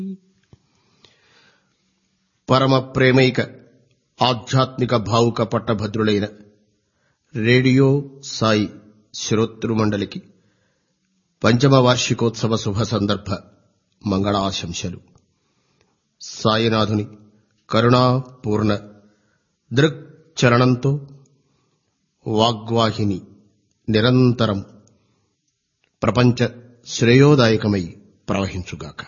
పరమ ప్రేమైక ఆధ్యాత్మిక భావుక పట్టభద్రులైన రేడియో సాయి శ్రోతృమండలికి పంచమ వార్షికోత్సవ శుభ సందర్భ మంగళాశంసలు సాయినాథుని కరుణాపూర్ణ దృక్చరణంతో వాగ్వాహిని నిరంతరం ప్రపంచ శ్రేయోదాయకమై ప్రవహించుగాక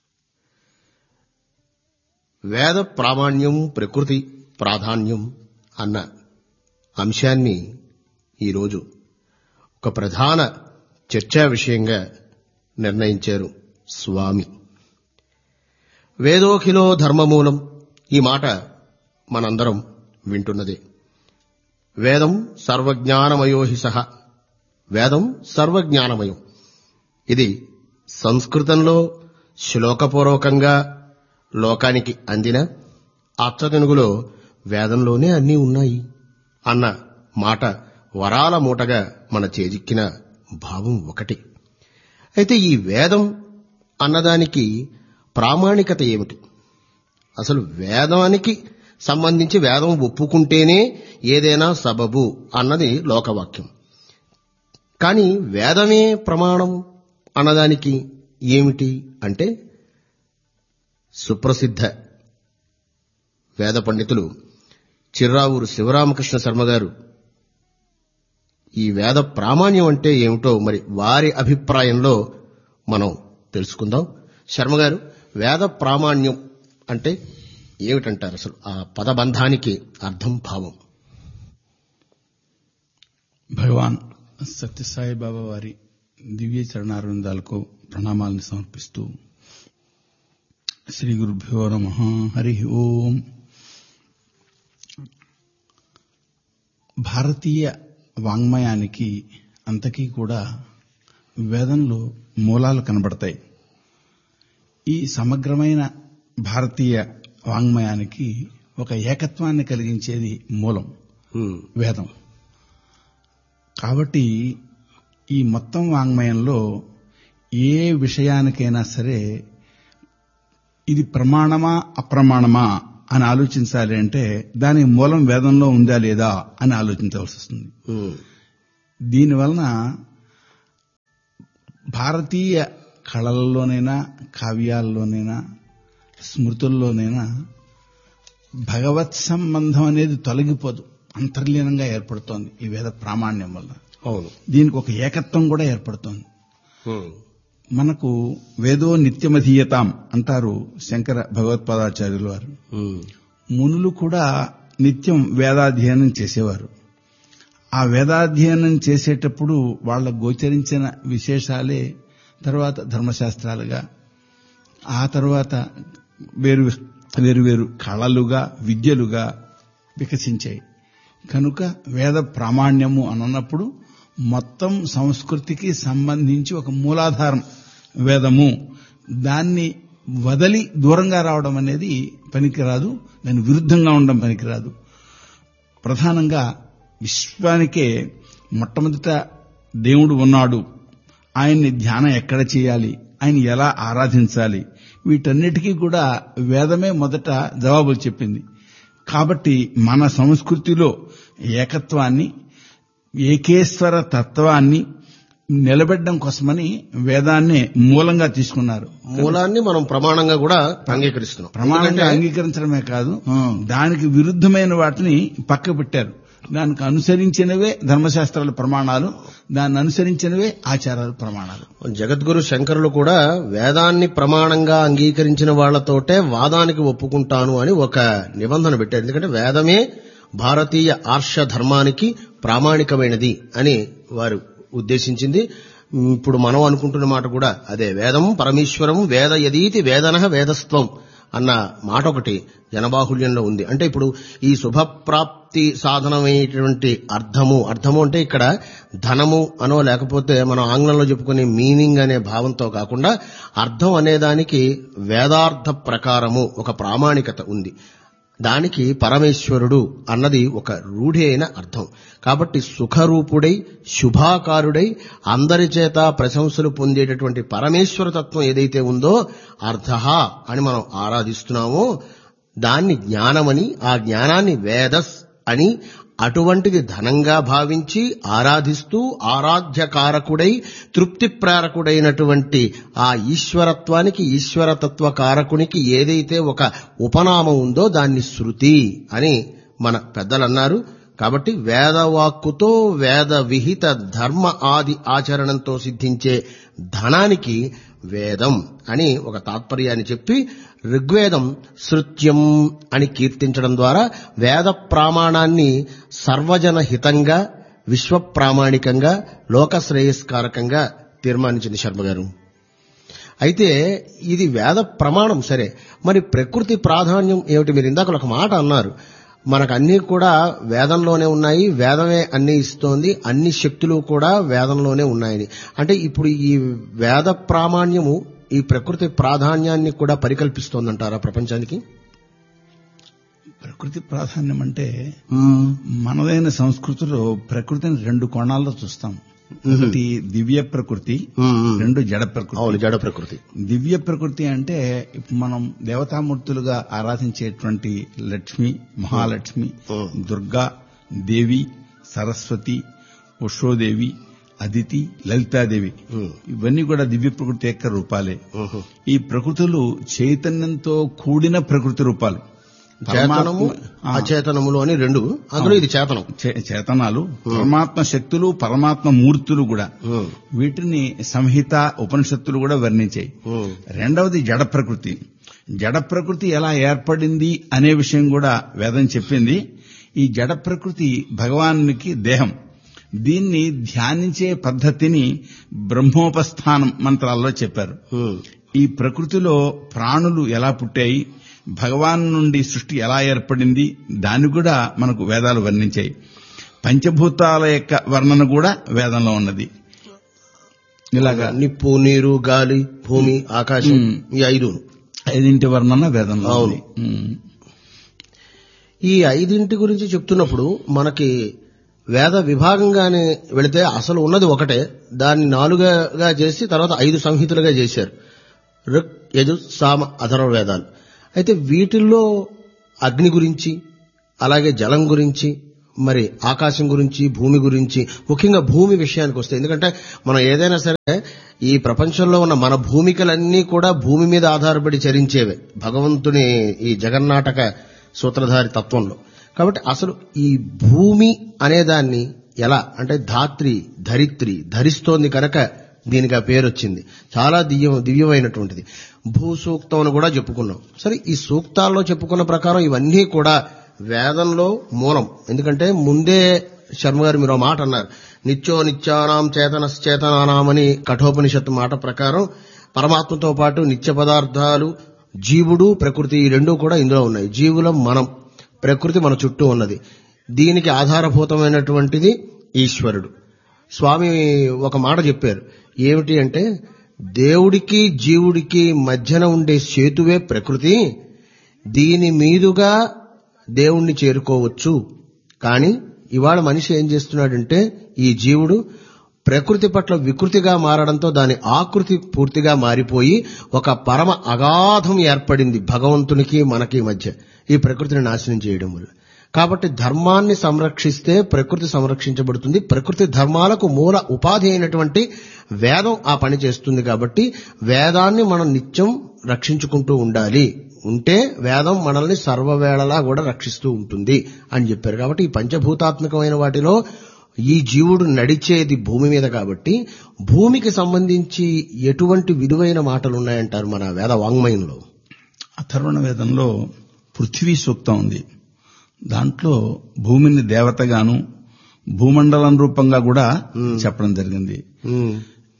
వేద ప్రామాణ్యం ప్రకృతి ప్రాధాన్యం అన్న అంశాన్ని ఈరోజు ఒక ప్రధాన చర్చా విషయంగా నిర్ణయించారు స్వామి వేదోఖిలో ధర్మమూలం ఈ మాట మనందరం వింటున్నదే వేదం సర్వజ్ఞానమయో హి సహ వేదం సర్వజ్ఞానమయం ఇది సంస్కృతంలో శ్లోకపూర్వకంగా లోకానికి అందిన అచ్చతెనుగులో వేదంలోనే అన్నీ ఉన్నాయి అన్న మాట వరాల మూటగా మన చేజిక్కిన భావం ఒకటి అయితే ఈ వేదం అన్నదానికి ప్రామాణికత ఏమిటి అసలు వేదానికి సంబంధించి వేదం ఒప్పుకుంటేనే ఏదైనా సబబు అన్నది లోకవాక్యం కానీ వేదమే ప్రమాణం అన్నదానికి ఏమిటి అంటే సుప్రసిద్ధ వేద పండితులు చిర్రావూరు శివరామకృష్ణ శర్మ గారు ఈ వేద ప్రామాణ్యం అంటే ఏమిటో మరి వారి అభిప్రాయంలో మనం తెలుసుకుందాం శర్మ గారు వేద ప్రామాణ్యం అంటే ఏమిటంటారు అసలు ఆ పదబంధానికి అర్థం భావం భగవాన్ సత్యసాయి బాబా వారి దివ్య చరణారవిందాలకు ప్రణామాలను సమర్పిస్తూ శ్రీ గురుభ్యో నమ హరి ఓం భారతీయ వాంగ్మయానికి అంతకీ కూడా వేదంలో మూలాలు కనబడతాయి ఈ సమగ్రమైన భారతీయ వాంగ్మయానికి ఒక ఏకత్వాన్ని కలిగించేది మూలం హ్మ్. వేదం కాబట్టి ఈ మొత్తం వాంగ్మయంలో ఏ విషయానికైనా సరే ఇది ప్రమాణమా అప్రమాణమా అని ఆలోచించాలి అంటే దాని మూలం వేదంలో ఉందా లేదా అని ఆలోచించవలసి వస్తుంది హ్మ్. దీనివలన భారతీయ కళల్లోనైనా కావ్యాల్లోనైనా స్మృతుల్లోనైనా భగవత్ సంబంధం అనేది తొలగిపోదు అంతర్లీనంగా ఏర్పడుతోంది ఈ వేద ప్రామాణ్యం వల్ల అవును దీనికి ఒక ఏకత్వం కూడా ఏర్పడుతోంది హ్మ్. మనకు వేదో నిత్యమధీయతాం అంటారు శంకర భగవత్పాదాచార్యుల వారు హ్మ్. మునులు కూడా నిత్యం వేదాధ్యయనం చేసేవారు ఆ వేదాధ్యయనం చేసేటప్పుడు వాళ్ళ గోచరించిన విశేషాలే తర్వాత ధర్మశాస్త్రాలుగా ఆ తర్వాత వేరు వేరు వేరు కళలుగా విద్యలుగా వికసించాయి కనుక వేద ప్రామాణ్యము అనన్నప్పుడు మొత్తం సంస్కృతికి సంబంధించి ఒక మూలాధారం వేదము దాన్ని వదలి దూరంగా రావడం అనేది పనికిరాదు దాని విరుద్ధంగా ఉండడం పనికిరాదు ప్రధానంగా విశ్వానికే మొట్టమొదట దేవుడు ఉన్నాడు ఆయన్ని ధ్యానం ఎక్కడ చేయాలి ఆయన ఎలా ఆరాధించాలి వీటన్నిటికీ కూడా వేదమే మొదట జవాబులు చెప్పింది కాబట్టి మన సంస్కృతిలో ఏకత్వాన్ని ఏకేశ్వర తత్వాన్ని నిలబెట్టడం కోసమని వేదాన్నే మూలంగా తీసుకున్నారు మూలాన్ని మనం ప్రమాణంగా కూడా అంగీకరిస్తున్నాం ప్రమాణంగా ఎందుకంటే అంగీకరించడమే కాదు దానికి విరుద్ధమైన వాటిని పక్క పెట్టారు దానికి అనుసరించినవే ధర్మశాస్త్రాల ప్రమాణాలు దాన్ని అనుసరించినవే ఆచారాల ప్రమాణాలు జగద్గురు శంకరులు కూడా వేదాన్ని ప్రమాణంగా అంగీకరించిన వాళ్లతోటే వాదానికి ఒప్పుకుంటాను అని ఒక నిబంధన పెట్టారు ఎందుకంటే వేదమే భారతీయ ఆర్ష ధర్మానికి ప్రామాణికమైనది అని వారు ఉద్దేశించింది ఇప్పుడు మనం అనుకుంటున్న మాట కూడా అదే వేదం పరమేశ్వరం వేద యదీతి వేదన వేదస్త్వం అన్న మాట ఒకటి జనబాహుల్యంలో ఉంది అంటే ఇప్పుడు ఈ శుభప్రాప్తి సాధనమైనటువంటి అర్థము అర్థము అంటే ఇక్కడ ధనము అనో లేకపోతే మనం ఆంగ్లంలో చెప్పుకునే మీనింగ్ అనే భావంతో కాకుండా అర్థం అనేదానికి వేదార్థ ప్రకారము ఒక ప్రామాణికత ఉంది దానికి పరమేశ్వరుడు అన్నది ఒక రూఢి అయిన అర్థం కాబట్టి సుఖరూపుడై శుభాకారుడై అందరి చేత ప్రశంసలు పొందేటటువంటి పరమేశ్వర తత్వం ఏదైతే ఉందో అర్థ అని మనం ఆరాధిస్తున్నామో దాన్ని జ్ఞానమని ఆ జ్ఞానాన్ని వేదస్ అని అటువంటిది ధనంగా భావించి ఆరాధిస్తూ ఆరాధ్యకారకుడై తృప్తి ప్రేరకుడైనటువంటి ఆ ఈశ్వరత్వానికి ఈశ్వరతత్వ కారకునికి ఏదైతే ఒక ఉపనామం ఉందో దాన్ని శృతి అని మన పెద్దలన్నారు కాబట్టి వేదవాక్కుతో వేద విహిత ధర్మ ఆది ఆచరణంతో సిద్ధించే ధనానికి వేదం అని ఒక తాత్పర్యాన్ని చెప్పి ఋగ్వేదం శృత్యం అని కీర్తించడం ద్వారా వేద ప్రామాణాన్ని సర్వజన హితంగా విశ్వ ప్రామాణికంగా లోక శ్రేయస్కారకంగా తీర్మానించింది శర్మ గారు అయితే ఇది వేద ప్రమాణం సరే మరి ప్రకృతి ప్రాధాన్యం ఏమిటి మీరు ఇందాక ఒక మాట అన్నారు మనకు అన్ని కూడా వేదంలోనే ఉన్నాయి వేదమే అన్ని ఇస్తోంది అన్ని శక్తులు కూడా వేదంలోనే ఉన్నాయని అంటే ఇప్పుడు ఈ వేద ప్రామాణ్యము ఈ ప్రకృతి ప్రాధాన్యాన్ని కూడా పరికల్పిస్తోందంటారా ప్రపంచానికి ప్రకృతి ప్రాధాన్యం అంటే మనదైన సంస్కృతిలో ప్రకృతిని రెండు కోణాల్లో చూస్తాం ఒకటి దివ్య ప్రకృతి రెండు జడ ప్రకృతి అవును జడ ప్రకృతి దివ్య ప్రకృతి అంటే ఇప్పుడు మనం దేవతామూర్తులుగా ఆరాధించేటువంటి లక్ష్మి మహాలక్ష్మి ఉమ్. దుర్గా దేవి సరస్వతి ఉషోదేవి అదితి లలితాదేవి ఉమ్. ఇవన్నీ కూడా దివ్య ప్రకృతి యొక్క రూపాలే ఉహు. ఈ ప్రకృతులు చైతన్యంతో కూడిన ప్రకృతి రూపాలు చేతనము ఆ, అచేతనములు అని రెండు అందులో ఇది చేతనం చే- చేతనాలు పరమాత్మ శక్తులు పరమాత్మ మూర్తులు కూడా ఉమ్. వీటిని సంహిత ఉపనిషత్తులు కూడా వర్ణించాయి ఉమ్. రెండవది జడ ప్రకృతి జడ ప్రకృతి ఎలా ఏర్పడింది అనే విషయం కూడా వేదం చెప్పింది ఈ జడ ప్రకృతి భగవానునికి దేహం దీన్ని ధ్యానించే పద్ధతిని బ్రహ్మోపస్థానం మంత్రాల్లో చెప్పారు ఉమ్. ఈ ప్రకృతిలో ప్రాణులు ఎలా పుట్టాయి భగవాన్ నుండి సృష్టి ఎలా ఏర్పడింది దాన్ని కూడా మనకు వేదాలు వర్ణించాయి పంచభూతాల యొక్క వర్ణన కూడా వేదంలో ఉన్నది ఇలాగా నిప్పు నీరు గాలి భూమి ఆకాశం ఉమ్. ఈ ఐదు ఐదింటి వర్ణన వేదంలో ఉంది ఉమ్. ఈ ఐదింటి గురించి చెప్తున్నప్పుడు మనకి వేద విభాగంగానే వెళితే అసలు ఉన్నది ఒకటే దాన్ని నాలుగుగా చేసి తర్వాత ఐదు సంహితలుగా చేశారు ఋక్ యజు సామ అధర్వ వేదాలు అయితే వీటిల్లో అగ్ని గురించి అలాగే జలం గురించి మరి ఆకాశం గురించి భూమి గురించి ముఖ్యంగా భూమి విషయానికి వస్తే ఎందుకంటే మనం ఏదైనా సరే ఈ ప్రపంచంలో ఉన్న మన భూమికలన్నీ కూడా భూమి మీద ఆధారపడి చరించేవే భగవంతుని ఈ జగన్నాటక సూత్రధారి తత్వంలో కాబట్టి అసలు ఈ భూమి అనేదాన్ని ఎలా అంటే ధాత్రి ధరిత్రి ధరిస్తోంది కనుక దీనికి ఆ పేరు వచ్చింది చాలా దివ్యం దివ్యమైనటువంటిది భూ సూక్తం అని కూడా చెప్పుకున్నాం సరే ఈ సూక్తాల్లో చెప్పుకున్న ప్రకారం ఇవన్నీ కూడా వేదంలో మూలం ఎందుకంటే ముందే శర్మ గారు మీరు ఒక మాట అన్నారు నిత్యో నిత్యానాం చేతనశ్చేతనానామని కఠోపనిషత్తు మాట ప్రకారం పరమాత్మతో పాటు నిత్య పదార్థాలు జీవుడు ప్రకృతి ఈ రెండు కూడా ఇందులో ఉన్నాయి జీవులం మనం ప్రకృతి మన చుట్టూ ఉన్నది దీనికి ఆధారభూతమైనటువంటిది ఈశ్వరుడు స్వామి ఒక మాట చెప్పారు ఏమిటి అంటే దేవుడికి జీవుడికి మధ్యన ఉండే సేతువే ప్రకృతి దీని మీదుగా దేవుణ్ణి చేరుకోవచ్చు కానీ ఇవాళ మనిషి ఏం చేస్తున్నాడంటే ఈ జీవుడు ప్రకృతి పట్ల వికృతిగా మారడంతో దాని ఆకృతి పూర్తిగా మారిపోయి ఒక పరమ అగాధం ఏర్పడింది భగవంతునికి మనకి మధ్య ఈ ప్రకృతిని నాశనం చేయడం వల్ల కాబట్టి ధర్మాన్ని సంరక్షిస్తే ప్రకృతి సంరక్షించబడుతుంది ప్రకృతి ధర్మాలకు మూల ఉపాధి అయినటువంటి వేదం ఆ పని చేస్తుంది కాబట్టి వేదాన్ని మనం నిత్యం రక్షించుకుంటూ ఉండాలి ఉంటే వేదం మనల్ని సర్వవేళలా కూడా రక్షిస్తూ ఉంటుంది అని చెప్పారు కాబట్టి ఈ పంచభూతాత్మకమైన వాటిలో ఈ జీవుడు నడిచేది భూమి మీద కాబట్టి భూమికి సంబంధించి ఎటువంటి విలువైన మాటలు ఉన్నాయంటారు మన వేద వాంగ్మయంలో అథర్వణ వేదంలో పృథ్వీ సూక్తం ఉంది దాంట్లో భూమిని దేవతగాను భూమండలం రూపంగా కూడా చెప్పడం జరిగింది ఉమ్,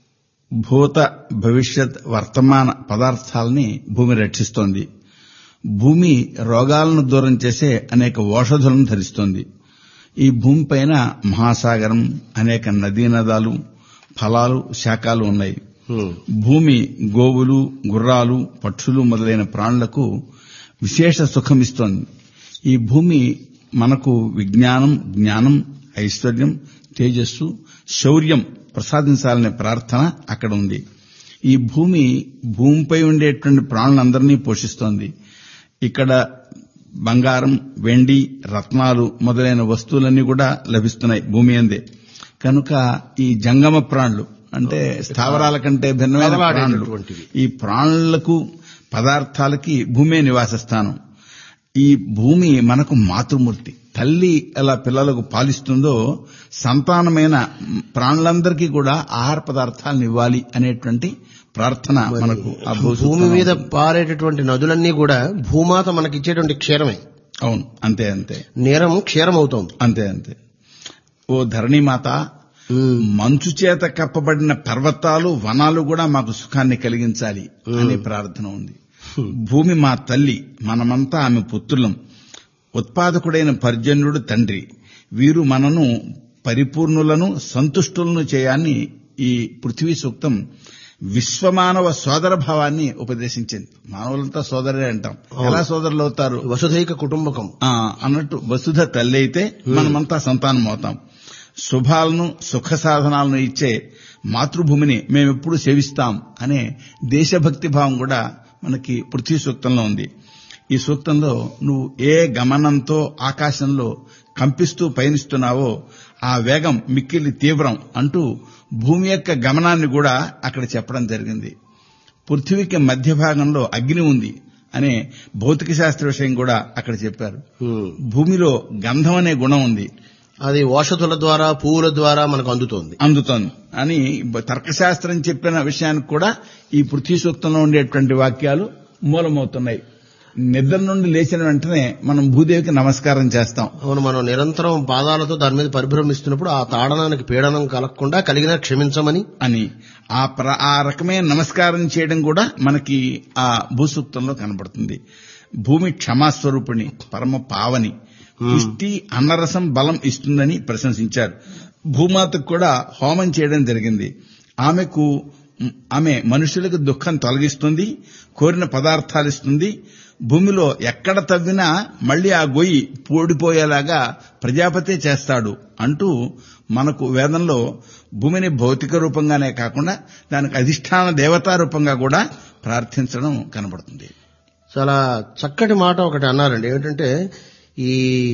భూత భవిష్యత్ వర్తమాన పదార్థాలని భూమి రక్షిస్తోంది భూమి రోగాలను దూరం చేసే అనేక ఔషధులను ధరిస్తోంది ఈ భూమి పైన మహాసాగరం అనేక నదీ నదాలు ఫలాలు శాఖలు ఉన్నాయి ఉమ్, భూమి గోవులు గుర్రాలు పక్షులు మొదలైన ప్రాణులకు విశేష సుఖమిస్తోంది ఈ భూమి మనకు విజ్ఞానం జ్ఞానం ఐశ్వర్యం తేజస్సు శౌర్యం ప్రసాదించాలనే ప్రార్థన అక్కడ ఉంది ఈ భూమి భూమిపై ఉండేటువంటి ప్రాణులందరినీ పోషిస్తోంది ఇక్కడ బంగారం వెండి రత్నాలు మొదలైన వస్తువులన్నీ కూడా లభిస్తున్నాయి భూమి అందే కనుక ఈ జంగమ ప్రాణులు అంటే స్థావరాల కంటే భిన్నమైన ప్రాణులు కదలాడేటటువంటివి. ఈ ప్రాణులకు పదార్థాలకి భూమే నివాస స్థానం ఈ భూమి మనకు మాతృమూర్తి తల్లి ఎలా పిల్లలకు పాలిస్తుందో సంతానమైన ప్రాణులందరికీ కూడా ఆహార పదార్థాలను ఇవ్వాలి అనేటువంటి ప్రార్థన మనకు ఆ భూమి భూసూత్రంలో మీద ఉంటుంది. పారేటటువంటి నదులన్నీ కూడా భూమాత మనకిచ్చేటువంటి క్షీరమే అవును అంతే అంతే నీరం క్షీరం అవుతోంది అంతే అంతే ఓ ధరణిమాత మంచు చేత కప్పబడిన పర్వతాలు వనాలు కూడా మాకు సుఖాన్ని కలిగించాలి అనే ప్రార్థన ఉంది భూమి మా తల్లి మనమంతా ఆమె పుత్రులం ఉత్పాదకుడైన పర్జన్యుడు తండ్రి వీరు మనను పరిపూర్ణులను సంతుష్టులను చేయని ఈ పృథ్వీ సూక్తం విశ్వమానవ సోదర భావాన్ని ఉపదేశించింది మానవులంతా సోదరే అంటాం ఎలా సోదరులు అవుతారు వసుధైక కుటుంబకం ఆ, అన్నట్టు వసుధ తల్లి అయితే మనమంతా సంతానం అవుతాం శుభాలను సుఖ సాధనాలను ఇచ్చే మాతృభూమిని మేమెప్పుడు సేవిస్తాం అనే దేశభక్తి భావం కూడా మనకి పృథ్వీ సూక్తంలో ఉంది ఈ సూక్తంలో నువ్వు ఏ గమనంతో ఆకాశంలో కంపిస్తూ పయనిస్తున్నావో ఆ వేగం మిక్కిలి తీవ్రం అంటూ భూమి యొక్క గమనాన్ని కూడా అక్కడ చెప్పడం జరిగింది పృథ్వీకి మధ్య భాగంలో అగ్ని ఉంది అనే భౌతిక శాస్త్ర విషయం కూడా అక్కడ చెప్పారు ఉమ్. భూమిలో గంధం అనే గుణం ఉంది అది ఓషధుల ద్వారా పువ్వుల ద్వారా మనకు అందుతోంది అందుతోంది అని బ- తర్కశాస్త్రం చెప్పిన విషయానికి కూడా ఈ పృథ్వీ సూక్తంలో ఉండేటువంటి వాక్యాలు మూలమవుతున్నాయి నిద్ర నుండి లేచిన వెంటనే మనం భూదేవికి నమస్కారం చేస్తాం అవును మనం నిరంతరం పాదాలతో దాని మీద పరిభ్రమిస్తున్నప్పుడు ఆ తాడనానికి పీడనం కలగకుండా కలిగిన క్షమించమని అని ఆ ప్ర ఆ రకమైన నమస్కారం చేయడం కూడా మనకి ఆ భూసూక్తంలో కనబడుతుంది భూమి క్షమాస్వరూపిణి పరమ పావని పుష్టి అన్నరసం బలం ఇస్తుందని ప్రశంసించారు భూమాతకు కూడా హోమం చేయడం జరిగింది ఆమెకు ఆమె మనుషులకు దుఃఖం తొలగిస్తుంది కోరిన పదార్థాలు ఇస్తుంది భూమిలో ఎక్కడ తవ్వినా మళ్ళీ ఆ గొయ్యి పూడిపోయేలాగా ప్రజాపతే చేస్తాడు అంటూ మనకు వేదంలో భూమిని భౌతిక రూపంగానే కాకుండా దానికి అధిష్టాన దేవతా రూపంగా కూడా ప్రార్థించడం కనబడుతుంది చాలా చక్కటి మాట ఒకటి అన్నారండి ఏమిటంటే ఈ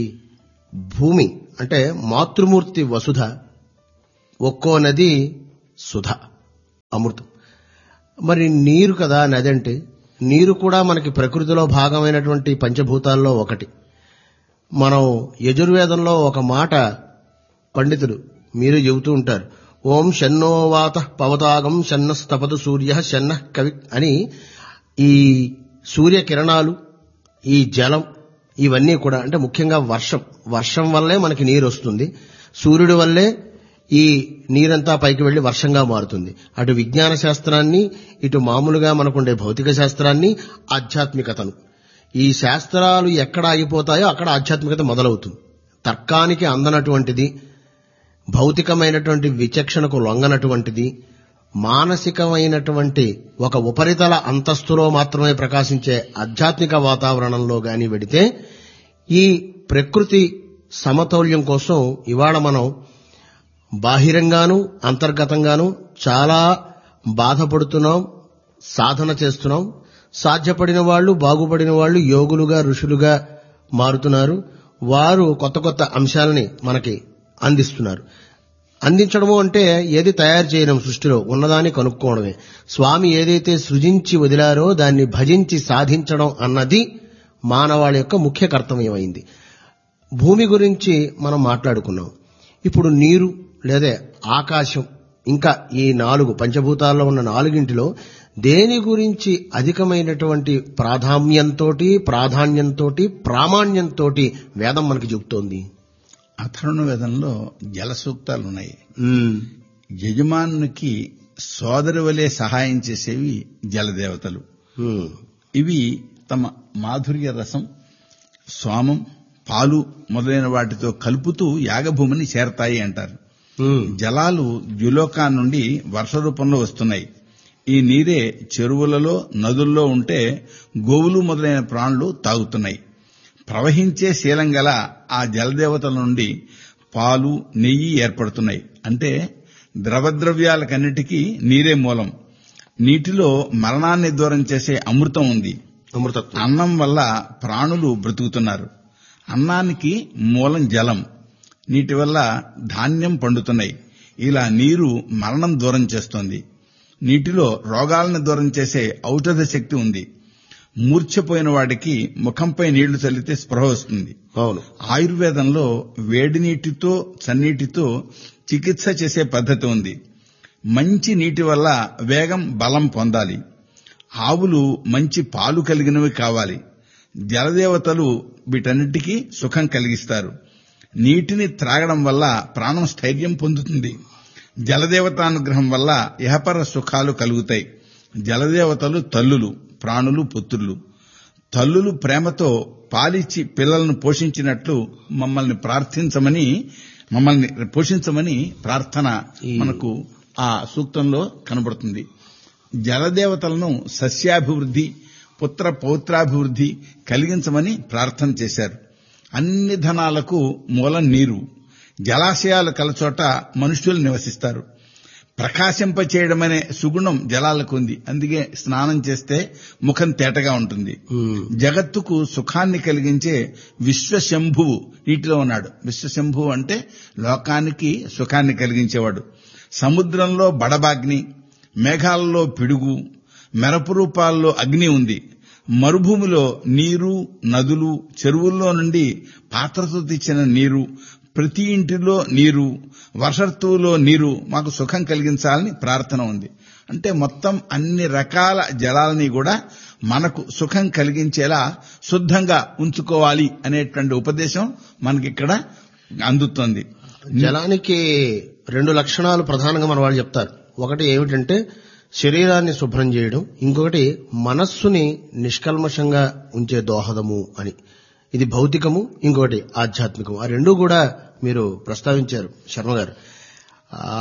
భూమి అంటే మాతృమూర్తి వసుధ ఒక్కో నది సుధ అమృతం మరి నీరు కదా నది అంటే నీరు కూడా మనకి ప్రకృతిలో భాగమైనటువంటి పంచభూతాల్లో ఒకటి మనం యజుర్వేదంలో ఒక మాట పండితులు మీరు చెబుతూ ఉంటారు ఓం షన్నోవాత పవతాగం షన్న స్తపదు సూర్య షన్న కవి అని ఈ సూర్య కిరణాలు ఈ జలం ఇవన్నీ కూడా అంటే ముఖ్యంగా వర్షం వర్షం వల్లే మనకి నీరు వస్తుంది సూర్యుడి వల్లే ఈ నీరంతా పైకి వెళ్లి వర్షంగా మారుతుంది అటు విజ్ఞాన శాస్త్రాన్ని ఇటు మామూలుగా మనకుండే భౌతిక శాస్త్రాన్ని ఆధ్యాత్మికతను ఈ శాస్త్రాలు ఎక్కడ ఆగిపోతాయో అక్కడ ఆధ్యాత్మికత మొదలవుతుంది తర్కానికి అందనటువంటిది భౌతికమైనటువంటి విచక్షణకు లొంగనటువంటిది మానసికమైనటువంటి ఒక ఉపరితల అంతస్తులో మాత్రమే ప్రకాశించే ఆధ్యాత్మిక వాతావరణంలో గాని వెడితే ఈ ప్రకృతి సమతౌల్యం కోసం ఇవాళ మనం బాహిరంగాను అంతర్గతంగాను చాలా బాధపడుతున్నాం సాధన చేస్తున్నాం సాధ్యపడిన వాళ్ళు బాగుపడిన వాళ్ళు యోగులుగా ఋషులుగా మారుతున్నారు వారు కొత్త కొత్త అంశాలని మనకి అందిస్తున్నారు అందించడము అంటే ఏది తయారు చేయడం సృష్టిలో ఉన్నదాన్ని కనుక్కోవడమే స్వామి ఏదైతే సృజించి వదిలారో దాన్ని భజించి సాధించడం అన్నది మానవాళి యొక్క ముఖ్య కర్తవ్యమైంది భూమి గురించి మనం మాట్లాడుకున్నాం ఇప్పుడు నీరు లేదా ఆకాశం ఇంకా ఈ నాలుగు పంచభూతాల్లో ఉన్న నాలుగింటిలో దేని గురించి అధికమైనటువంటి ప్రాధాన్యంతో ప్రాధాన్యంతో ప్రామాణ్యంతో వేదం మనకి చెబుతోంది అథర్ణ వేదంలో జల సూక్తాలు ఉన్నాయి యజమానునికి సోదరి వలె సహాయం చేసేవి జలదేవతలు ఉమ్. ఇవి తమ మాధుర్య రసం సోమం పాలు మొదలైన వాటితో కలుపుతూ యాగభూమిని చేరతాయి అంటారు ఉమ్. జలాలు ద్యులోకా నుండి వర్ష రూపంలో వస్తున్నాయి ఈ నీరే చెరువులలో నదుల్లో ఉంటే గోవులు మొదలైన ప్రాణులు తాగుతున్నాయి ప్రవహించే శీలం గల ఆ జలదేవతల నుండి పాలు నెయ్యి ఏర్పడుతున్నాయి అంటే ద్రవద్రవ్యాలకన్నిటికీ నీరే మూలం నీటిలో మరణాన్ని దూరం చేసే అమృతం ఉంది అమృతత్వం అన్నం వల్ల ప్రాణులు బ్రతుకుతున్నారు అన్నానికి మూలం జలం నీటి వల్ల ధాన్యం పండుతున్నాయి ఇలా నీరు మరణం దూరం చేస్తోంది నీటిలో రోగాలను దూరం చేసే ఔషధ శక్తి ఉంది మూర్ఛపోయిన వాడికి ముఖంపై నీళ్లు చల్లితే స్పృహ వస్తుంది అవును ఆయుర్వేదంలో వేడి నీటితో చన్నీటితో చికిత్స చేసే పద్ధతి ఉంది మంచి నీటి వల్ల వేగం బలం పొందాలి ఆవులు మంచి పాలు కలిగినవి కావాలి జలదేవతలు వీటన్నిటికీ సుఖం కలిగిస్తారు నీటిని త్రాగడం వల్ల ప్రాణం స్థైర్యం పొందుతుంది జలదేవతానుగ్రహం వల్ల ఇహపర సుఖాలు కలుగుతాయి జలదేవతలు తల్లులు ప్రాణులు పుత్రులు తల్లులు ప్రేమతో పాలిచ్చి పిల్లలను పోషించినట్లు మమ్మల్ని ప్రార్థించమని మమ్మల్ని పోషించమని ప్రార్థన మనకు ఆ సూక్తంలో కనబడుతుంది జలదేవతలను సస్యాభివృద్ధి పుత్ర పౌత్రాభివృద్ధి కలిగించమని ప్రార్థన చేశారు అన్ని ధనాలకు మూలం నీరు జలాశయాలు కలచోట మనుష్యులు నివసిస్తారు ప్రకాశింపచేయడం అనే సుగుణం జలాలకు ఉంది అందుకే స్నానం చేస్తే ముఖం తేటగా ఉంటుంది ఉమ్. జగత్తుకు సుఖాన్ని కలిగించే విశ్వశంభువు నీటిలో ఉన్నాడు విశ్వశంభువు అంటే లోకానికి సుఖాన్ని కలిగించేవాడు సముద్రంలో బడబాగ్ని మేఘాలలో పిడుగు మెరపు రూపాల్లో అగ్ని ఉంది మరుభూమిలో నీరు నదులు చెరువుల్లో నుండి పాత్రతో తెచ్చిన నీరు ప్రతి ఇంటిలో నీరు వర్షత్తువులో నీరు మాకు సుఖం కలిగించాలని ప్రార్థన ఉంది అంటే మొత్తం అన్ని రకాల జలాలని కూడా మనకు సుఖం కలిగించేలా శుద్ధంగా ఉంచుకోవాలి అనేటువంటి ఉపదేశం మనకిక్కడ అందుతోంది జలానికి రెండు లక్షణాలు ప్రధానంగా మన వాళ్ళు చెప్తారు ఒకటి ఏమిటంటే శరీరాన్ని శుభ్రం చేయడం ఇంకొకటి మనస్సుని నిష్కల్మషంగా ఉంచే దోహదము అని ఇది భౌతికము ఇంకొకటి ఆధ్యాత్మికము ఆ రెండు కూడా మీరు ప్రస్తావించారు శర్మ గారు ఆ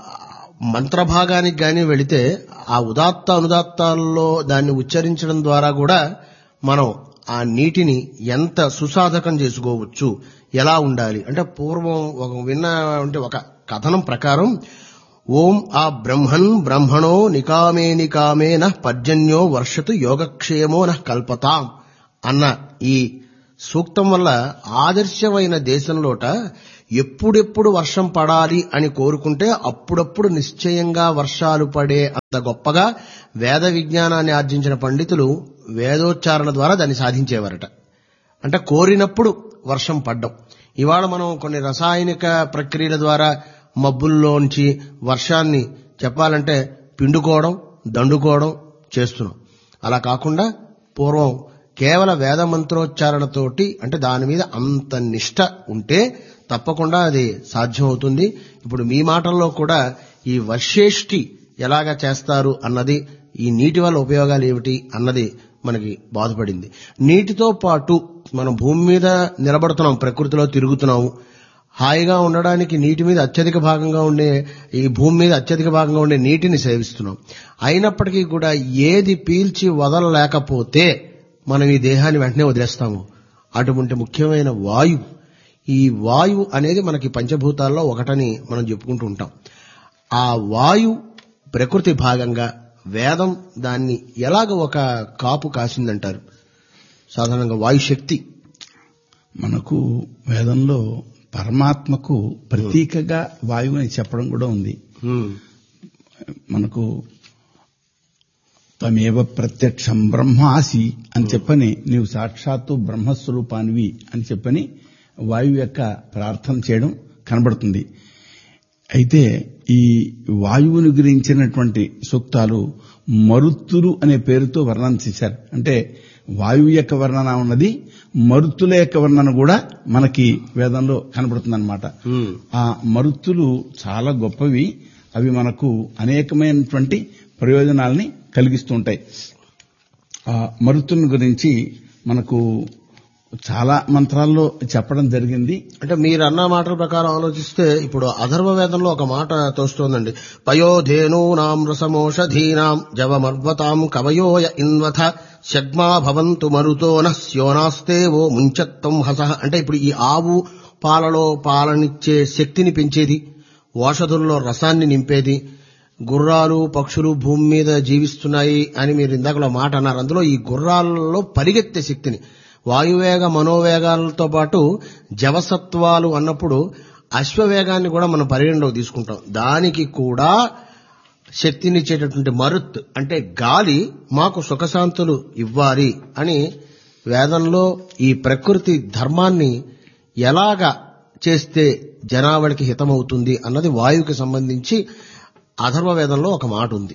మంత్రభాగానికి గాని వెళితే ఆ ఉదాత్త అనుదాత్తాల్లో దాన్ని ఉచ్చరించడం ద్వారా కూడా మనం ఆ నీటిని ఎంత సుసాధకం చేసుకోవచ్చు ఎలా ఉండాలి అంటే పూర్వం ఒక విన్న అంటే ఒక కథనం ప్రకారం ఓం ఆ బ్రహ్మన్ బ్రహ్మణో నికామే నికామే నః పర్జన్యో వర్షతు యోగక్షేమో నః కల్పతాం అన్న ఈ సూక్తం వల్ల ఆదర్శమైన దేశంలోట ఎప్పుడెప్పుడు వర్షం పడాలి అని కోరుకుంటే అప్పుడప్పుడు నిశ్చయంగా వర్షాలు పడే అంత గొప్పగా వేద విజ్ఞానాన్ని ఆర్జించిన పండితులు వేదోచ్చారణ ద్వారా దాన్ని సాధించేవారట అంటే కోరినప్పుడు వర్షం పడ్డం ఇవాళ మనం కొన్ని రసాయనిక ప్రక్రియల ద్వారా మబ్బుల్లోంచి వర్షాన్ని చెప్పాలంటే పిండుకోవడం దండుకోవడం చేస్తున్నాం అలా కాకుండా పూర్వం కేవల వేద మంత్రోచ్చారణతోటి అంటే దాని మీద అంత నిష్ట ఉంటే తప్పకుండా అది సాధ్యమవుతుంది ఇప్పుడు మీ మాటల్లో కూడా ఈ వర్షేష్టి ఎలాగా చేస్తారు అన్నది ఈ నీటి వల్ల ఉపయోగాలు ఏమిటి అన్నది మనకి బాధపడింది నీటితో పాటు మనం భూమి మీద నిలబడుతున్నాం ప్రకృతిలో తిరుగుతున్నాము హాయిగా ఉండడానికి నీటి మీద అత్యధిక భాగంగా ఉండే ఈ భూమి మీద అత్యధిక భాగంగా ఉండే నీటిని సేవిస్తున్నాం అయినప్పటికీ కూడా ఏది పీల్చి వదలలేకపోతే మనం ఈ దేహాన్ని వెంటనే వదిలేస్తాము అటువంటి ముఖ్యమైన వాయువు ఈ వాయువు అనేది మనకి పంచభూతాల్లో ఒకటని మనం చెప్పుకుంటూ ఉంటాం ఆ వాయు ప్రకృతి భాగంగా వేదం దాన్ని ఎలాగ ఒక కాపు కాసిందంటారు సాధారణంగా వాయు శక్తి మనకు వేదంలో పరమాత్మకు ప్రతీకగా వాయువుని చెప్పడం కూడా ఉంది మనకు తమేవ ప్రత్యక్షం బ్రహ్మాసి అని చెప్పని నీవు సాక్షాత్తు బ్రహ్మస్వరూపానివి అని చెప్పని వాయువు యొక్క ప్రార్థన చేయడం కనబడుతుంది అయితే ఈ వాయువుని గురించినటువంటి సూక్తాలు మరుత్తులు అనే పేరుతో వర్ణన చేశారు అంటే వాయువు యొక్క వర్ణన ఉన్నది మరుత్తుల యొక్క వర్ణన కూడా మనకి వేదంలో కనబడుతుందన్నమాట ఆ మరుత్తులు చాలా గొప్పవి అవి మనకు అనేకమైనటువంటి ప్రయోజనాల్ని కలిగిస్తూ ఉంటాయి ఆ మరుతుని గురించి మనకు చాలా మంత్రాల్లో చెప్పడం జరిగింది అంటే మీరు అన్న మాటల ప్రకారం ఆలోచిస్తే ఇప్పుడు అధర్వ వేదంలో ఒక మాట తోస్తోందండి పయోధేనూనాం రసమోషధీనాం జవమర్వతాం కవయోయ ఇన్వథ శగ్మా భవంతు మరుతోన స్యోనాస్తే ఓ ముంచత్తం హస అంటే ఇప్పుడు ఈ ఆవు పాలలో పాలనిచ్చే శక్తిని పెంచేది ఓషధుల్లో రసాన్ని నింపేది గుర్రాలు పక్షులు భూమి మీద జీవిస్తున్నాయి అని మీరు ఇందాకలో మాట అన్నారు అందులో ఈ గుర్రాలలో పరిగెత్తే శక్తిని వాయువేగ మనోవేగాలతో పాటు జవసత్వాలు అన్నప్పుడు అశ్వవేగాన్ని కూడా మనం పరిగణలోకి తీసుకుంటాం దానికి కూడా శక్తినిచ్చేటటువంటి మరుత్ అంటే గాలి మాకు సుఖశాంతులు ఇవ్వాలి అని వేదంలో ఈ ప్రకృతి ధర్మాన్ని ఎలాగా చేస్తే జనావళికి హితమవుతుంది అన్నది వాయువుకి సంబంధించి అధర్వ వేదంలో ఒక మాట ఉంది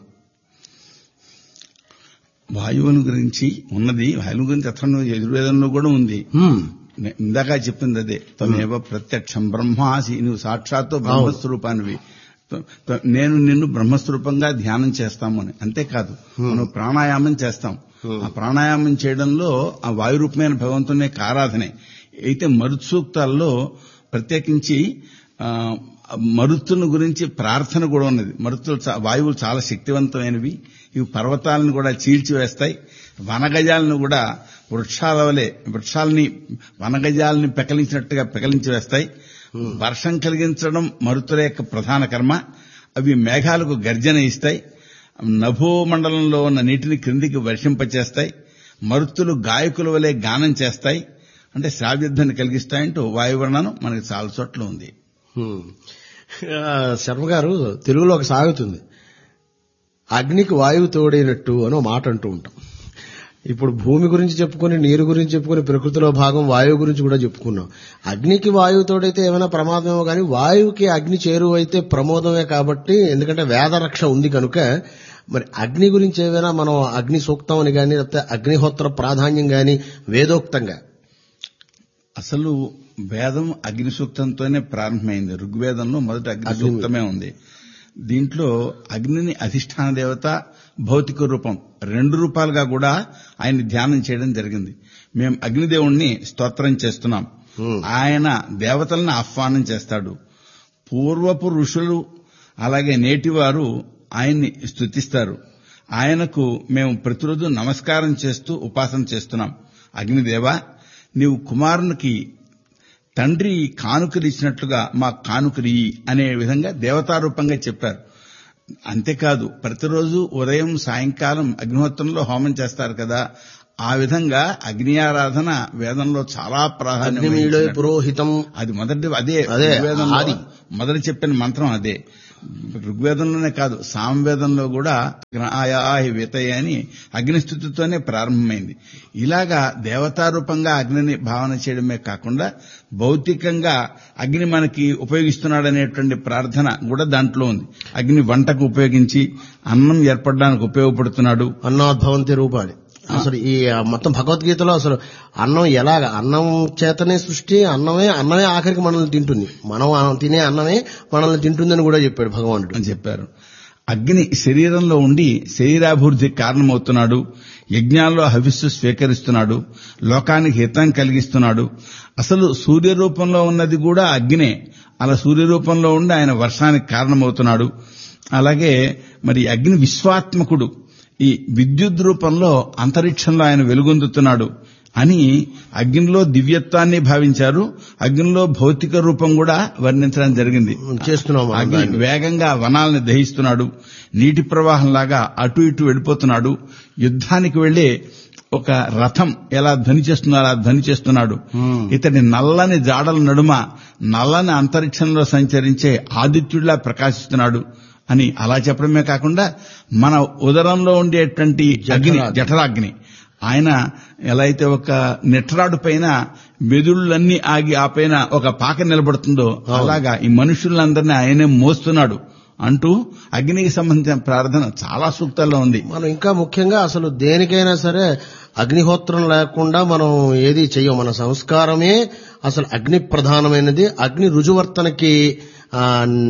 వాయువుని గురించి ఉన్నది వాయువు గురించి అతను యజుర్వేదంలో కూడా ఉంది హ్మ్. నే- ఇందాక చెప్పింది అదే తమేవ ప్రత్యక్షం బ్రహ్మాసి నువ్వు సాక్షాత్తు బ్రహ్మస్వరూపానివి త- త- నేను నిన్ను బ్రహ్మస్వరూపంగా ధ్యానం చేస్తాము అని అంతేకాదు మనం ప్రాణాయామం చేస్తాం ఆ ప్రాణాయామం చేయడంలో ఆ వాయు రూపమైన భగవంతుని యొక్క ఆరాధనే అయితే మరుత్సూక్తాల్లో ప్రత్యేకించి ఆ, మరుత్తును గురించి ప్రార్థన కూడా ఉన్నది మరుత్తులు చా- వాయువులు చాలా శక్తివంతమైనవి ఇవి పర్వతాలను కూడా చీల్చివేస్తాయి వనగజాలను కూడా వృక్షాల వలె వృక్షాలని వనగజాలని పెకలించినట్టుగా పెకలించి వేస్తాయి వర్షం కలిగించడం మరుతుల యొక్క ప్రధాన కర్మ అవి మేఘాలకు గర్జన ఇస్తాయి నభో మండలంలో ఉన్న నీటిని క్రిందికి వర్షింపచేస్తాయి మరుతులు గాయకుల వలె గానం చేస్తాయి అంటే శ్రావ్యద్ధాన్ని కలిగిస్తాయంటూ వాయువర్ణనం మనకి చాలా చోట్ల ఉంది హ్మ్. ఆ, శర్మ గారు తెలుగులో ఒక సాగుతుంది అగ్నికి వాయువు తోడైనట్టు అని ఒక మాట అంటూ ఉంటాం ఇప్పుడు భూమి గురించి చెప్పుకొని నీరు గురించి చెప్పుకొని ప్రకృతిలో భాగం వాయువు గురించి కూడా చెప్పుకున్నాం అగ్నికి వాయువు తోడైతే ఏమైనా ప్రమాదమేమో కానీ వాయువుకి అగ్ని చేరువైతే ప్రమోదమే కాబట్టి ఎందుకంటే వేదరక్ష ఉంది కనుక మరి అగ్ని గురించి ఏమైనా మనం అగ్ని సూక్తం అని కానీ లేకపోతే అగ్నిహోత్ర ప్రాధాన్యం కానీ వేదోక్తంగా అసలు వేదం అగ్ని సూక్తంతోనే ప్రారంభమైంది ఋగ్వేదంలో మొదటి అగ్ని సూక్తమే ఉంది దీంట్లో అగ్నిని అధిష్టాన దేవత భౌతిక రూపం రెండు రూపాలుగా కూడా ఆయన ధ్యానం చేయడం జరిగింది మేము అగ్నిదేవుణ్ణి స్తోత్రం చేస్తున్నాం Hmm. ఆయన దేవతలను ఆహ్వానం చేస్తాడు పూర్వపు ఋషులు అలాగే నేటివారు ఆయన్ని స్తుతిస్తారు ఆయనకు మేము ప్రతిరోజు నమస్కారం చేస్తూ ఉపాసన చేస్తున్నాం అగ్నిదేవ నీవు కుమారునికి తండ్రి కానుకలు ఇచ్చినట్లుగా మా కానుకలు ఇయ్యి అనే విధంగా దేవతారూపంగా చెప్పారు అంతేకాదు ప్రతిరోజు ఉదయం సాయంకాలం అగ్నిహోత్రంలో హోమం చేస్తారు కదా ఆ విధంగా అగ్ని ఆరాధన వేదంలో చాలా ప్రాధాన్యం అగ్నిమీడే వహించినట్టు. పురోహితం అది మొదటి అదే అదే, ఋగ్వేదంలో ఆది. మొదటి చెప్పిన మంత్రం అదే ఋగ్వేదంలోనే కాదు సామవేదంలో కూడా ఆయాహి వితయ అని అగ్నిస్థుతితోనే ప్రారంభమైంది ఇలాగా దేవతారూపంగా అగ్నిని భావన చేయడమే కాకుండా భౌతికంగా అగ్ని మనకి ఉపయోగిస్తున్నాడనేటువంటి ప్రార్థన కూడా దాంట్లో ఉంది అగ్ని వంటకు ఉపయోగించి అన్నం ఏర్పడడానికి ఉపయోగపడుతున్నాడు అన్నాద్భవంతి రూపాలి అసలు ఈ ఆ, మొత్తం భగవద్గీతలో అసలు అన్నం ఎలాగ అన్నం చేతనే సృష్టి అన్నమే అన్నమే ఆఖరికి మనల్ని తింటుంది మనం ఆ తినే అన్నమే మనల్ని తింటుందని కూడా చెప్పాడు భగవానుడు అని చెప్పారు అగ్ని శరీరంలో ఉండి శరీరాభివృద్ధికి కారణమవుతున్నాడు యజ్ఞాల్లో హవిస్సు స్వీకరిస్తున్నాడు లోకానికి హితం కలిగిస్తున్నాడు అసలు సూర్య రూపంలో ఉన్నది కూడా అగ్నే అలా సూర్య రూపంలో ఉండి ఆయన వర్షానికి కారణమవుతున్నాడు అలాగే మరి అగ్ని విశ్వాత్మకుడు ఈ విద్యుత్ రూపంలో అంతరిక్షంలో ఆయన వెలుగొందుతున్నాడు అని అగ్నిలో దివ్యత్వాన్ని భావించారు అగ్నిలో భౌతిక రూపం కూడా వర్ణించడం జరిగింది చేస్తున్నాం మనం అగ్ని దాన్ని. వేగంగా వనాలను దహిస్తున్నాడు నీటి ప్రవాహంలాగా అటు ఇటు వెళ్ళిపోతున్నాడు యుద్ధానికి వెళ్లే ఒక రథం ఎలా ధ్వని చేస్తుందో అలా ధ్వని చేస్తున్నాడు Hmm. ఇతడి నల్లని జాడల నడుమ నల్లని అంతరిక్షంలో సంచరించే ఆదిత్యుడిలా ప్రకాశిస్తున్నాడు అని అలా చెప్పడమే కాకుండా మన ఉదరంలో ఉండేటువంటి అగ్ని జఠరాగ్ని. జఠరాగ్ని ఆయన ఎలా అయితే ఒక నెట్రాడు పైన మెదుళ్ళన్నీ ఆగి ఆ పైన ఒక పాక నిలబడుతుందో అలాగా ఈ మనుషులందరినీ ఆయనే మోస్తున్నాడు అంటూ అగ్నికి సంబంధించిన ప్రార్థన చాలా సూక్తాల్లో ఉంది మనం ఇంకా ముఖ్యంగా అసలు దేనికైనా సరే అగ్నిహోత్రం లేకుండా మనం ఏది చెయ్యం మన సంస్కారమే అసలు అగ్ని ప్రధానమైనది అగ్ని రుజువర్తనకి ఆ,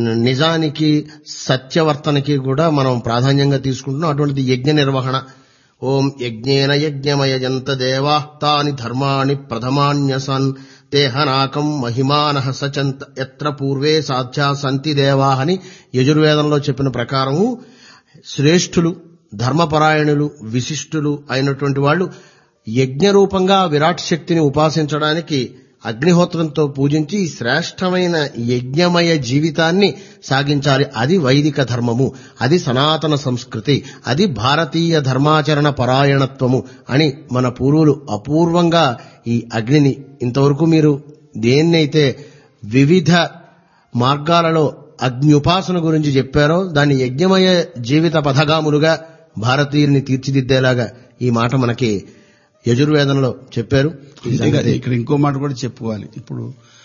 నిజానికి సత్యవర్తనకి కూడా మనం ప్రాధాన్యంగా తీసుకుంటున్నాం అటువంటిది యజ్ఞ నిర్వహణ ఓం యజ్ఞేన యజ్ఞమయజంత దేవా తాని ధర్మాణి ప్రథమాన్యసన్ తేహనాకం మహిమానః సచంత ఎత్ర పూర్వే సాధ్యా సంతి దేవా అని యజుర్వేదంలో చెప్పిన ప్రకారము శ్రేష్ఠులు ధర్మపరాయణులు విశిష్టులు అయినటువంటి వాళ్ళు యజ్ఞరూపంగా విరాట్ శక్తిని ఉపాసించడానికి అగ్నిహోత్రంతో పూజించి శ్రేష్టమైన యజ్ఞమయ జీవితాన్ని సాగించాలి అది వైదిక ధర్మము అది సనాతన సంస్కృతి అది భారతీయ ధర్మాచరణ పరాయణత్వము అని మన పూర్వులు అపూర్వంగా ఈ అగ్నిని ఇంతవరకు మీరు దేన్నైతే వివిధ మార్గాలలో అగ్నిఉపాసన గురించి చెప్పారో దాన్ని యజ్ఞమయ జీవిత పథగాములుగా భారతీయుల్ని తీర్చిదిద్దేలాగా ఈ మాట మనకి యజుర్వేదంలో చెప్పారు ఈ ఇంకా సంగతి ఇక్కడ ఇంకో మాట కూడా చెప్పుకోవాలి ఇప్పుడు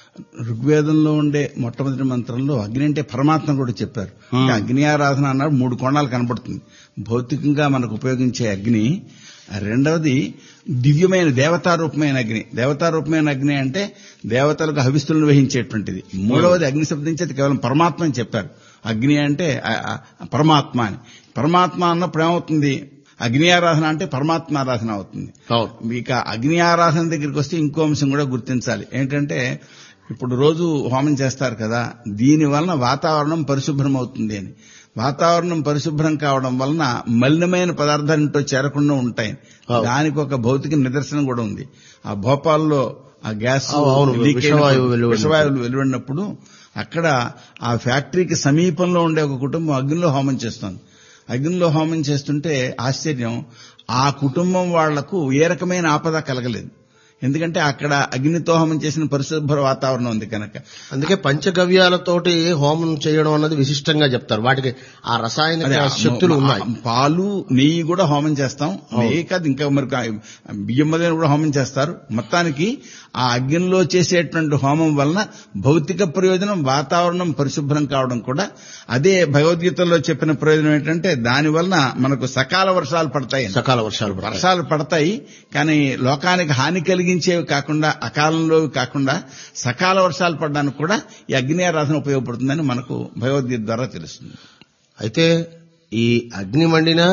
ఋగ్వేదంలో ఉండే మొట్టమొదటి మంత్రంలో అగ్ని అంటే పరమాత్మ కూడా చెప్పారు అంటే అగ్ని ఆరాధన అన్నాడు మూడు కోణాలు కనబడుతుంది భౌతికంగా మనకు ఉపయోగించే అగ్ని రెండవది దివ్యమైన దేవతారూపమైన అగ్ని దేవతారూపమైన అగ్ని అంటే దేవతలకు హవిస్తులను వహించేటువంటిది మూడవది అగ్ని శబ్దం చేతి కేవలం పరమాత్మ అని చెప్పారు అగ్ని అంటే ఆ- ఆ పరమాత్మ అని పరమాత్మ అన్నప్పుడు ఏమవుతుంది అగ్ని ఆరాధన అంటే పరమాత్మ ఆరాధన అవుతుంది అవును ఇక అగ్ని ఆరాధన దగ్గరికి వస్తే ఇంకో అంశం కూడా గుర్తించాలి ఏంటంటే ఇప్పుడు రోజు హోమం చేస్తారు కదా దీని వలన వాతావరణం పరిశుభ్రం అవుతుంది అని వాతావరణం పరిశుభ్రం కావడం వలన మలినమైన పదార్థాలు ఇంట్లో చేరకుండా ఉంటాయి అవును. దానికి ఒక భౌతిక నిదర్శనం కూడా ఉంది ఆ భోపాల్లో ఆ గ్యాస్ అవును, అవును. లీక్ విషవాయువు అయినప్పుడు- వెలువడినప్పుడు. విషవాయువులు వెలువడినప్పుడు అక్కడ ఆ ఫ్యాక్టరీకి సమీపంలో ఉండే ఒక కుటుంబం అగ్నిలో హోమం చేస్తోంది అగ్నిలో హోమం చేస్తుంటే ఆశ్చర్యం ఆ కుటుంబం వాళ్లకు ఏ రకమైన ఆపద కలగలేదు ఎందుకంటే అక్కడ అగ్నితో హోమం చేసిన పరిశుభ్ర వాతావరణం ఉంది కనుక అందుకే పంచగవ్యాలతోటి హోమం చేయడం అన్నది విశిష్టంగా చెప్తారు వాటికి ఆ అదే రసాయనిక ఆ శక్తులు మ- ఉన్నాయి ఆ పాలు నెయ్యి కూడా హోమం చేస్తాం నెయ్యి కాదు ఇంకా మరి కా- బియ్యం మొదలైన కూడా హోమం చేస్తారు మొత్తానికి ఆ అగ్నిలో చేసేటువంటి హోమం వలన భౌతిక ప్రయోజనం వాతావరణం పరిశుభ్రం కావడం కూడా అదే భగవద్గీతలో చెప్పిన ప్రయోజనం ఏంటంటే దాని వలన మనకు సకాల వర్షాలు పడతాయి సకాల వర్షాలు పడతాయి. వర్షాలు పడతాయి కానీ లోకానికి హాని కలిగించేవి కాకుండా అకాలంలో కాకుండా సకాల వర్షాలు పడడానికి కూడా ఈ అగ్ని ఆరాధన ఉపయోగపడుతుందని మనకు భగవద్గీత ద్వారా తెలుస్తుంది అయితే ఈ అగ్ని మండిన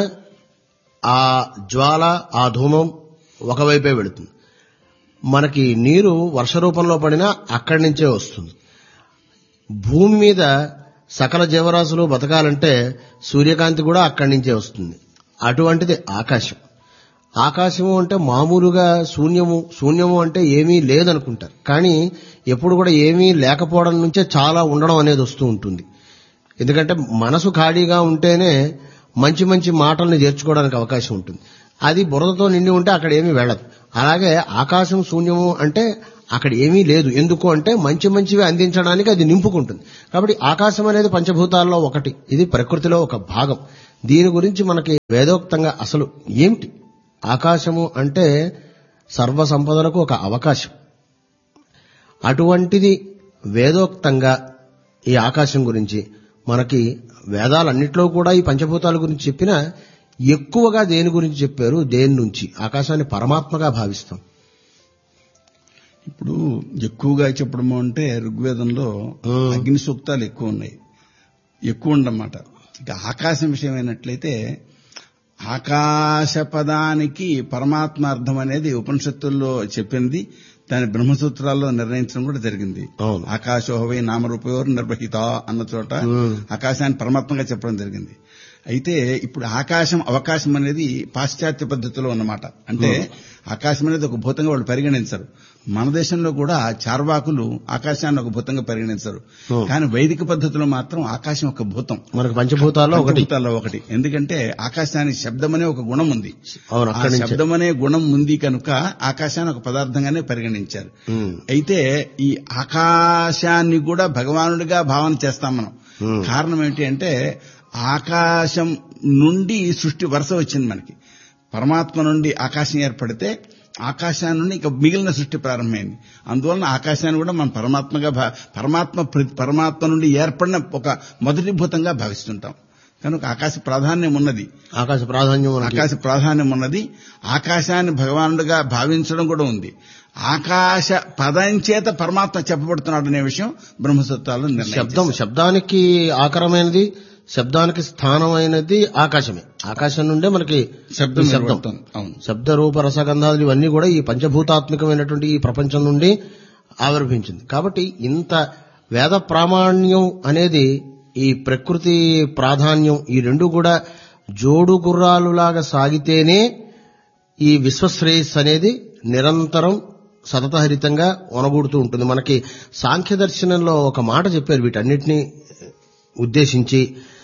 ఆ జ్వాల ఆ ధూమం ఒకవైపే వెళుతుంది మనకి నీరు వర్ష రూపంలో పడినా అక్కడి నుంచే వస్తుంది భూమి మీద సకల జీవరాశులు బతకాలంటే సూర్యకాంతి కూడా అక్కడి నుంచే వస్తుంది అటువంటిది ఆకాశం ఆకాశము అంటే మామూలుగా శూన్యము శూన్యము అంటే ఏమీ లేదనుకుంటారు కానీ ఎప్పుడు కూడా ఏమీ లేకపోవడం నుంచే చాలా ఉండడం అనేది వస్తూ ఉంటుంది ఎందుకంటే మనసు ఖాళీగా ఉంటేనే మంచి మంచి మాటల్ని చేర్చుకోవడానికి అవకాశం ఉంటుంది అది బురదతో నిండి ఉంటే అక్కడ ఏమీ వెళ్ళదు అలాగే ఆకాశం శూన్యము అంటే అక్కడ ఏమీ లేదు ఎందుకు అంటే మంచి మంచివి అందించడానికి అది నింపుకుంటుంది కాబట్టి ఆకాశం అనేది పంచభూతాల్లో ఒకటి ఇది ప్రకృతిలో ఒక భాగం దీని గురించి మనకి వేదోక్తంగా అసలు ఏమిటి ఆకాశము అంటే సర్వ సంపదలకు ఒక అవకాశం అటువంటిది వేదోక్తంగా ఈ ఆకాశం గురించి మనకి వేదాలన్నిట్లో కూడా ఈ పంచభూతాల గురించి చెప్పినా ఎక్కువగా దేని గురించి చెప్పారు దేని నుంచి ఆకాశాన్ని పరమాత్మగా భావిస్తాం ఇప్పుడు ఎక్కువగా చెప్పడము అంటే ఋగ్వేదంలో మ్మ్. అగ్ని సూక్తాలు ఎక్కువ ఉన్నాయి ఎక్కువ ఉండమాట ఇక ఆకాశం విషయం అయినట్లయితే ఆకాశ పదానికి పరమాత్మ అర్థం అనేది ఉపనిషత్తుల్లో చెప్పింది దాని బ్రహ్మసూత్రాల్లో నిర్ణయించడం కూడా జరిగింది అవును. ఆకాశోహవై నామరూపయోర్ నిర్వహిత అన్న చోట మ్మ్. ఆకాశాన్ని పరమాత్మగా చెప్పడం జరిగింది అయితే ఇప్పుడు ఆకాశం అవకాశం అనేది పాశ్చాత్య పద్ధతిలో ఉన్నమాట అంటే ఆకాశం అనేది ఒక భూతంగా వాళ్ళు పరిగణించరు మన దేశంలో కూడా చార్వాకులు ఆకాశాన్ని ఒక భూతంగా పరిగణించరు Hmm. కానీ వైదిక పద్ధతిలో మాత్రం ఆకాశం ఒక భూతం మనకు పంచభూతాల్లో ఒకటి పంచభూతాల్లో ఒకటి ఎందుకంటే ఆకాశానికి శబ్దం అనే ఒక గుణం ఉంది అవును ఆ అక్కడి నుంచి శబ్దం అనే గుణం ఉంది కనుక ఆకాశాన్ని ఒక పదార్థంగానే పరిగణించారు ఉమ్, అయితే ఈ ఆకాశాన్ని కూడా భగవానుడిగా భావన చేస్తాం మనం Hmm. కారణం ఏంటి అంటే ఆకాశం నుండి సృష్టి వరుస వచ్చింది మనకి పరమాత్మ నుండి ఆకాశం ఏర్పడితే ఆకాశాన్ని నుండి ఇక మిగిలిన సృష్టి ప్రారంభమైంది అందువలన ఆకాశాన్ని కూడా మనం పరమాత్మగా భా- పరమాత్మ ప్ర- పరమాత్మ నుండి ఏర్పడిన ఒక మొదటి భూతంగా భావిస్తుంటాం కనుక ఆకాశ ప్రాధాన్యం ఉన్నది ఆకాశ ప్రాధాన్యం మనకి. ఆకాశ ప్రాధాన్యం ఉన్నది ఆకాశాన్ని భగవానుడిగా భావించడం కూడా ఉంది ఆకాశ పదం చేత పరమాత్మ చెప్పబడుతున్నాడు అనే విషయం బ్రహ్మసూత్రాలు నిర్ణయం శబ్దం చేశారు. శబ్దానికి ఆకరమైనది శబ్దానికి స్థానమైనది ఆకాశమే ఆకాశం నుండే మనకి శబ్దం ఈ శబ్దం ఏర్పడుతుంది. అవును శబ్ద రూప రసగంధాదులు ఇవన్నీ కూడా ఈ పంచభూతాత్మకమైనటువంటి ఈ ప్రపంచం నుండి ఆవిర్భించింది కాబట్టి ఇంత వేద ప్రామాణ్యం అనేది ఈ ప్రకృతి ప్రాధాన్యం ఈ రెండు కూడా జోడు గుర్రాలులాగా సాగితేనే ఈ విశ్వశ్రేయస్ అనేది నిరంతరం సతతహరితంగా ఒనగూడుతూ ఉంటుంది మనకి సాంఖ్య దర్శనంలో ఒక మాట చెప్పారు వీటన్నిటిని ఉద్దేశించి